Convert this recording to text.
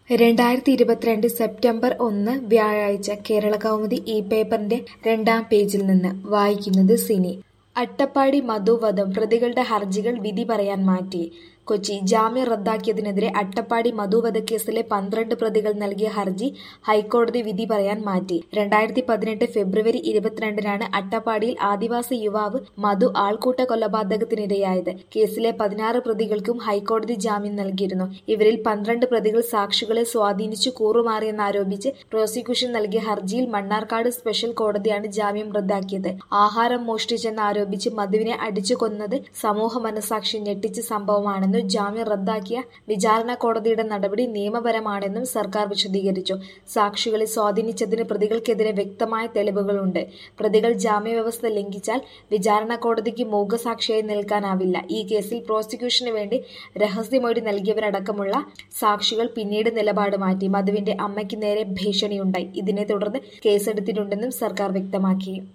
രണ്ടായിരത്തി ഇരുപത്തിരണ്ട് സെപ്റ്റംബർ ഒന്ന് വ്യാഴാഴ്ച കേരളകൗമുദി ഈ പേപ്പറിന്റെ രണ്ടാം പേജിൽ നിന്ന് വായിക്കുന്നത് സിനി അട്ടപ്പാടി മധു വധം പ്രതികളുടെ ഹർജികൾ വിധി പറയാൻ മാറ്റി കൊച്ചി ജാമ്യം റദ്ദാക്കിയതിനെതിരെ അട്ടപ്പാടി മധു വധക്കേസിലെ പന്ത്രണ്ട് പ്രതികൾ നൽകിയ ഹർജി ഹൈക്കോടതി വിധി പറയാൻ മാറ്റി രണ്ടായിരത്തി പതിനെട്ട് ഫെബ്രുവരി ഇരുപത്തിരണ്ടിനാണ് അട്ടപ്പാടിയിൽ ആദിവാസി യുവാവ് മധു ആൾക്കൂട്ട കൊലപാതകത്തിനിരയായത് കേസിലെ പതിനാറ് പ്രതികൾക്കും ഹൈക്കോടതി ജാമ്യം നൽകിയിരുന്നു ഇവരിൽ പന്ത്രണ്ട് പ്രതികൾ സാക്ഷികളെ സ്വാധീനിച്ചു കൂറുമാറിയെന്നാരോപിച്ച് പ്രോസിക്യൂഷൻ നൽകിയ ഹർജിയിൽ മണ്ണാർക്കാട് സ്പെഷ്യൽ കോടതിയാണ് ജാമ്യം റദ്ദാക്കിയത് ആഹാരം മോഷ്ടിച്ചെന്ന് ആരോപിച്ച് മധുവിനെ അടിച്ചു കൊന്നത് സമൂഹ മനസാക്ഷി ഞെട്ടിച്ച സംഭവമാണെന്നും ജാമ്യം റദ്ദാക്കിയ വിചാരണ കോടതിയുടെ നടപടി നിയമപരമാണെന്നും സർക്കാർ വിശദീകരിച്ചു സാക്ഷികളെ സ്വാധീനിച്ചതിന് പ്രതികൾക്കെതിരെ വ്യക്തമായ തെളിവുകളുണ്ട് പ്രതികൾ ജാമ്യവ്യവസ്ഥ ലംഘിച്ചാൽ വിചാരണ കോടതിക്ക് മൂകസാക്ഷിയായി നിൽക്കാനാവില്ല ഈ കേസിൽ പ്രോസിക്യൂഷന് വേണ്ടി രഹസ്യമൊഴി നൽകിയവരടക്കമുള്ള സാക്ഷികൾ പിന്നീട് നിലപാട് മാറ്റി മധുവിന്റെ അമ്മയ്ക്ക് നേരെ ഭീഷണിയുണ്ടായി ഇതിനെ തുടർന്ന് കേസെടുത്തിട്ടുണ്ടെന്നും സർക്കാർ വ്യക്തമാക്കി